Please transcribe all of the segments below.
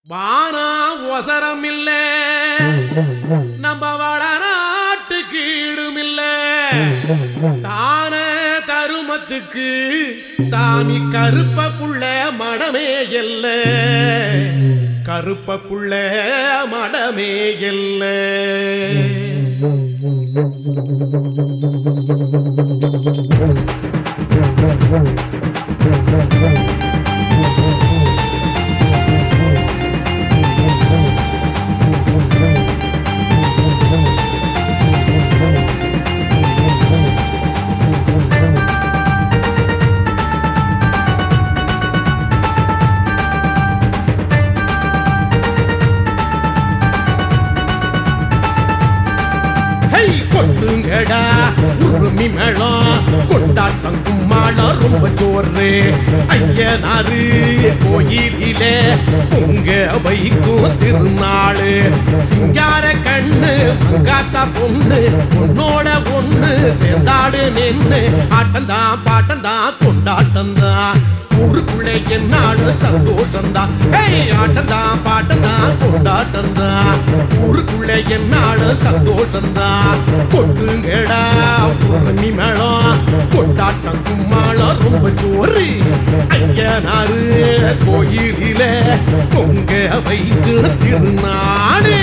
வானா ஒசரம் இல்ல நம்ம வளநாட்டு கீழும் இல்ல தான தருமத்துக்கு சாமி கருப்ப புள்ள மடமே எல்ல கருப்ப புள்ள மடமே எல்ல ஹை கொட்டுங்கடா உருமி மேளம் கொண்டாட்டம் கும்மாளம் ரொம்ப ஜோரு ஐயனாரு கோயிலிலே பொங்க வைக்கும் திருநாளு சிங்கார கண்ணு மங்காத்தா பொண்ணு உன்னோட ஒண்ணு சேர்ந்தாடு நின்னு ஆட்டம்தான் பாட்டம்தான் கொண்டாட்டம்தான் ஊருக்குள்ளே என்னாலும் சந்தோஷம்தான் ஹேய் ஆட்டம்தான் பாட்டம்தான் கொண்டாட்டம்தான் ஊருக்குள்ளே என்னாலும் சந்தோஷம்தான் கொட்டுங்கடா பூர்ணமி மேளம் கொண்டாட்டம் கும்மாளம் ரொம்ப ஜோறு ஐயனாரு கோயிலில பொங்க வைத்து திருநாடு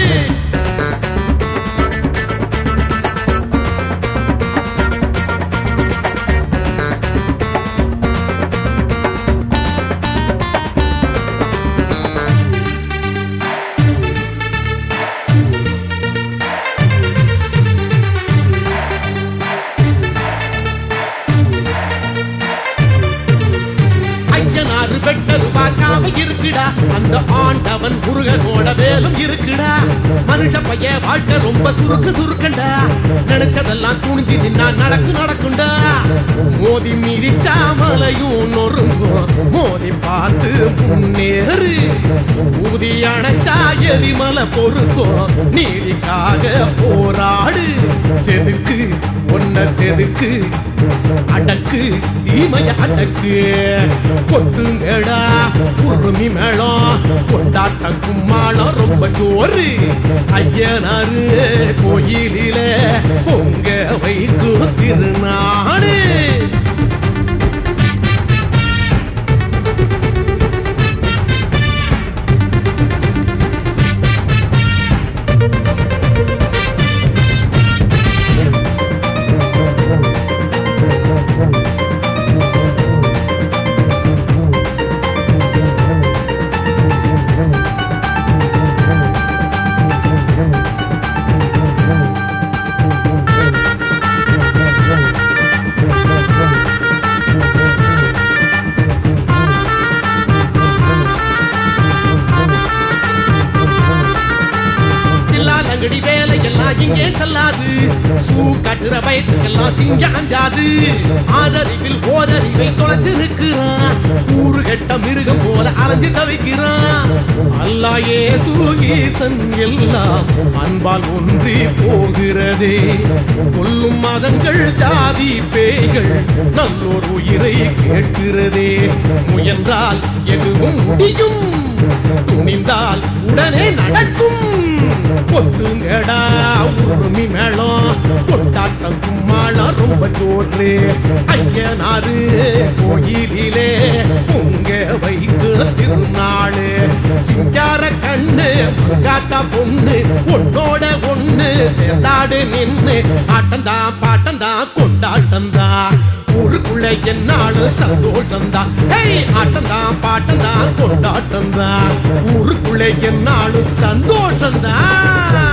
ஐயனாறு வெட்டது பார்க்காம இருக்குடா அந்த ஆண்டவன் முருகனோட வேலும் இருக்குடா மனுஷ பைய வாழ்க்கை ரொம்ப சுருக்கு சுருக்கண்டா நினைச்சதெல்லாம் துணிஞ்சு நின்னா நடக்கு நடக்குண்டா மோதி மிதிச்சா மலையும் நொறுங்கும் மோதி பார்த்து முன்னேறு ஊதி அணைச்சா எரிமலை பொறுக்கும் நீதிக்காக போராடு செதுக்கு ஒன்ன செதுக்கு அடக்கு தீமைய அடக்கு கொட்டுங்கடா உருமி மேளம் கொண்டாட்ட கும்மாளம் ரொம்ப ஜோறு ஐயனாரு கோயிலில பொங்க வைக்கும் திருநாடு சில்லாலங்கடி வேலையெல்லாம் இங்கே செல்லாது சூ கட்டுற வயத்துக்கெல்லாம் சிங்க அஞ்சாது ஆதறிவில் ஓரறிவை தொலைச்சு நிற்கிறான் ஊரு கெட்ட மிருகம் போல அலைஞ்சு தவிக்கிறான் அல்லாயே சுகீசன் எல்லாம் அன்பால் ஒன்றி போகிறதே கொல்லும் மதங்கள் ஜாதி பேய்கள் நல்லோர் உயிரை கேட்கிறதே முயன்றால் எதுவும் முடியும் துணிந்தால் உடனே நடக்கும் கொட்டுங்கடா உருமி மேளம் கொண்டாட்டம் கும்மாளம் ரொம்ப ஜோறு ஐயனாரு கோயிலிலே பொங்க வைத்து திருநாளு சிங்கார கண்ணு காத்தா பொண்ணு உன்னோட ஒண்ணு சேர்ந்தாடு நின்னு ஆட்டம்தான் பாட்டம்தான் கொண்டாட்டம்தான் ஊருக்குள்ள என்னாலும் சந்தோஷம்தான் ஹேய் ஆட்டம்தான் பாட்டம்தான் கொண்டாட்டம்தான் ஊருக்குள்ள என்னாலும் சந்தோஷம்தான்